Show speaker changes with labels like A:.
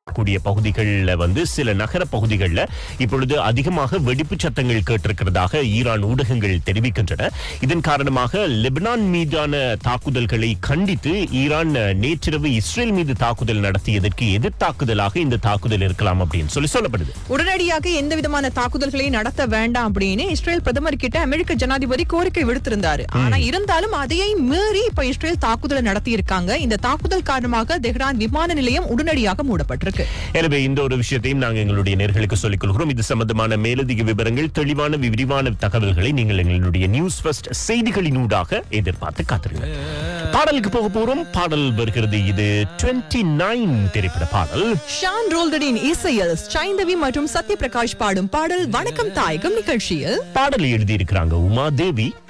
A: கூடிய பகுதிகளில் வந்து சில நகர பகுதிகளில் இப்பொழுது அதிகமாக வெடிப்பு சத்தங்கள் கேட்டிருக்கிறதாக ஈரான் ஊடகங்கள் தெரிவிக்கின்றன இதன் காரணமாக லெபனான் மீதான தாக்குதல்களை கண்டித்து ஈரான் நேற்றிரவு இஸ்ரேல் மீது தாக்குதல் நடத்தியதற்கு எதிர்த்தாக்குதலாக இந்த தாக்குதல் இருக்கலாம் அப்படின்னு சொல்லி சொல்லப்படுது
B: உடனடியாக எந்த விதமான தாக்குதல்களை நடத்த வேண்டாம் அப்படின்னு இஸ்ரேல் பிரதமர் கிட்ட அமெரிக்க ஜனாதிபதி கோரிக்கை விடுத்திருந்தாரு ஆனா இருந்தாலும் அதையை மீறி இப்ப இஸ்ரேல் தாக்குதலை நடத்தி இருக்காங்க இந்த தாக்குதல் காரணமாக தெஹ்ரான் விமான நிலையம் உடனடியாக மூடப்பட்டிருக்கு
A: எனவே இந்த ஒரு விஷயத்தையும் நாங்கள் எங்களுடைய நேர்களுக்கு சொல்லிக் கொள்கிறோம் இது சம்பந்தமான மேலதிக விவரங்கள் தெளிவான விரிவான தகவல்களை நீங்கள் எங்களுடைய நியூஸ் ஃபர்ஸ்ட் செய்திகளினூடாக எதிர்பார்த்து காத்திருங்க பாடலுக்கு போக போறோம் பாடல் வருகிறது இது 29 திரைப்பட பாடல்
B: ஷான் ரோல்டரின் இசையில் சைந்தவி மற்றும் சத்யபிரகாஷ் பாடும் பாடல் வணக்கம் தாயகம் நிகழ்ச்சியில்
A: பாடலை எழுதியிருக்கிறாங்க உமா தேவி